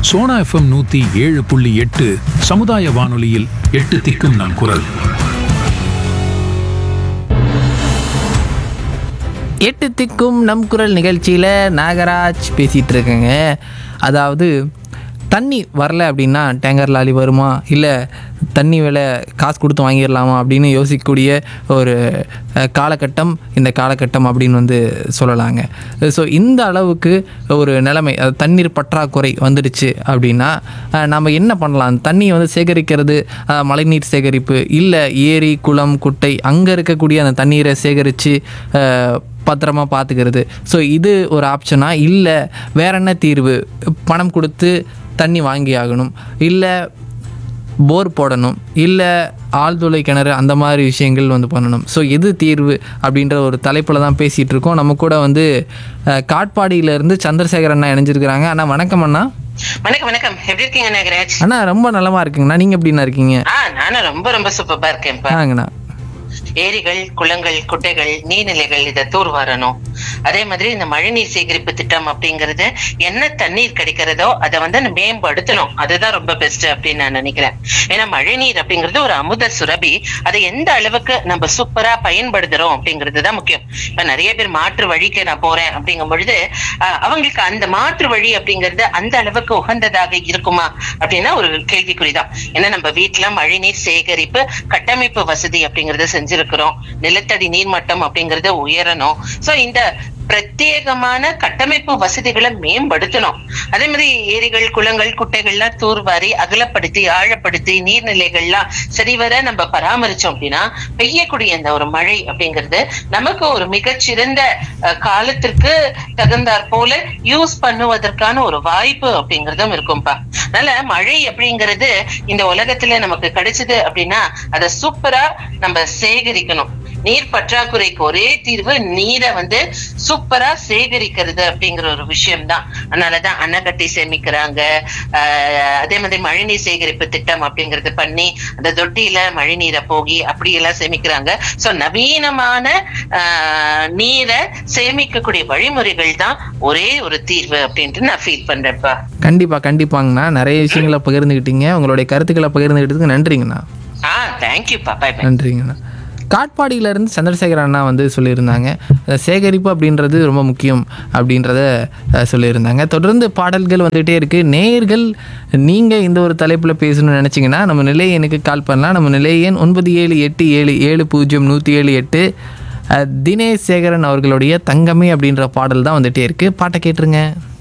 Sona FM நூத்தி ஏழு புள்ளி எட்டு சமுதாய வானொலியில் எட்டு திக்கும் நம் குரல் எட்டு திக்கும் நம் குரல் நிகழ்ச்சியில் நாகராஜ் பேசிகிட்டு இருக்கேங்க அதாவது தண்ணி வரல அப்படின்னா டேங்கர் லாரி வருமா இல்லை தண்ணி விலை காசு கொடுத்து வாங்கிடலாமா அப்படின்னு யோசிக்கக்கூடிய ஒரு அஹ், காலகட்டம் இந்த காலகட்டம் அப்படின்னு வந்து சொல்லலாங்க ஸோ இந்த அளவுக்கு ஒரு நிலைமை அது தண்ணீர் பற்றாக்குறை வந்துடுச்சு அப்படின்னா அஹ், நம்ம என்ன பண்ணலாம் தண்ணியை வந்து சேகரிக்கிறது அஹ், மழைநீர் சேகரிப்பு இல்லை ஏரி குளம் குட்டை அங்கே இருக்கக்கூடிய அந்த தண்ணீரை சேகரித்து பத்திரமா பார்த்துக்கிறது ஸோ இது ஒரு ஆப்ஷனா இல்லை வேற என்ன தீர்வு பணம் கொடுத்து தண்ணி வாங்கி ஆகணும் இல்லை போர் போடணும் இல்லை ஆழ்துளை கிணறு அந்த மாதிரி விஷயங்கள் வந்து பண்ணணும் ஸோ எது தீர்வு அப்படின்ற ஒரு தலைப்பில் தான் பேசிகிட்டு இருக்கோம் நம்ம கூட வந்து அஹ், காட்பாடியிலேருந்து சந்திரசேகர் அண்ணா இணைஞ்சிருக்கிறாங்க அண்ணா வணக்கம் அண்ணா வணக்கம் வணக்கம் எப்படி இருக்கீங்க நாகராஜ் அண்ணா ரொம்ப நலமா இருக்குங்கண்ணா நீங்கள் எப்படிண்ணா இருக்கீங்க ஆ நானும் ரொம்ப ரொம்ப சூப்பரா இருக்கேன்ப்பா ஆங்கண்ணா ஏரிகள் குளங்கள் குட்டைகள் நீர்நிலைகள் இதை தூர்வாரணும் அதே மாதிரி இந்த மழைநீர் சேகரிப்பு திட்டம் அப்படிங்கறது என்ன தண்ணீர் கிடைக்கிறதோ அதை வந்து நம்ம மேம்படுத்தணும் அதுதான் ரொம்ப பெஸ்ட் அப்படின்னு நான் நினைக்கிறேன் ஏன்னா மழைநீர் அப்படிங்கிறது ஒரு அமுத சுரபி அதை எந்த அளவுக்கு நம்ம சூப்பரா பயன்படுத்துறோம் அப்படிங்கிறது தான் முக்கியம் இப்ப நிறைய பேர் மாற்று வழிக்கு நான் போறேன் அப்படிங்கும் பொழுது அஹ், அவங்களுக்கு அந்த மாற்று வழி அப்படிங்கிறது அந்த அளவுக்கு உகந்ததாக இருக்குமா அப்படின்னா ஒரு கேள்விக்குறிதான் ஏன்னா நம்ம வீட்டுல மழைநீர் சேகரிப்பு கட்டமைப்பு வசதி அப்படிங்கறத செஞ்சிருக்கிறோம் நிலத்தடி நீர்மட்டம் அப்படிங்கறது உயரணும் சோ இந்த பிரத்யேகமான கட்டமைப்பு வசதிகளை மேம்படுத்தணும் அதே மாதிரி ஏரிகள் குளங்கள் குட்டைகள்லாம் தூர்வாரி அகலப்படுத்தி ஆழப்படுத்தி நீர்நிலைகள்லாம் சரிவர நம்ம பராமரிச்சோம் அப்படின்னா பெய்யக்கூடிய இந்த ஒரு மழை அப்படிங்கிறது நமக்கு ஒரு மிகச்சிறந்த அஹ், காலத்திற்கு தகுந்தாற் போல யூஸ் பண்ணுவதற்கான ஒரு வாய்ப்பு அப்படிங்கறதும் இருக்கும்பா அதனால மழை அப்படிங்கிறது இந்த உலகத்துல நமக்கு கிடைச்சது அப்படின்னா அதை சூப்பரா நம்ம சேகரிக்கணும் நீர் பற்றாக்குறைக்கு ஒரே தீர்வு நீரை வந்து சூப்பரா சேகரிக்கிறது அப்படிங்கிற ஒரு விஷயம் தான் அதனாலதான் அணைக்கட்டி சேமிக்கிறாங்க ஆஹ் அதே மாதிரி மழைநீர் சேகரிப்பு திட்டம் அப்படிங்கறது பண்ணி அந்த தொட்டியில மழைநீரை போகி அப்படி எல்லாம் சேமிக்கிறாங்க சோ நவீனமான ஆஹ் நீரை சேமிக்கக்கூடிய வழிமுறைகள் தான் ஒரே ஒரு தீர்வு அப்படின்ட்டு நான் ஃபீல் பண்றேன்ப்பா கண்டிப்பாக கண்டிப்பாங்கண்ணா நிறைய விஷயங்களை பகிர்ந்துக்கிட்டீங்க உங்களுடைய கருத்துக்களை பகிர்ந்துக்கிட்டதுக்கு நன்றிங்கண்ணா ஆ தேங்க்யூப்பா பை பை நன்றிங்கண்ணா காட்பாடியிலேருந்து சந்திரசேகர் அண்ணா வந்து சொல்லியிருந்தாங்க அஹ் சேகரிப்பு அப்படின்றது ரொம்ப முக்கியம் அப்படின்றத அஹ், சொல்லியிருந்தாங்க தொடர்ந்து பாடல்கள் வந்துகிட்டே இருக்குது நேயர்கள் நீங்கள் இந்த ஒரு தலைப்பில் பேசணும்னு நினச்சிங்கன்னா நம்ம நிலைய எனக்கு கால் பண்ணலாம் நம்ம நிலைய எண் ஒன்பது ஏழு எட்டு ஏழு ஏழு பூஜ்ஜியம் நூற்றி ஏழு எட்டு அஹ், தினேஷ் சேகரன் அவர்களுடைய தங்கமே அப்படின்ற பாடல் தான் வந்துகிட்டே இருக்குது பாட்டை கேட்டுருங்க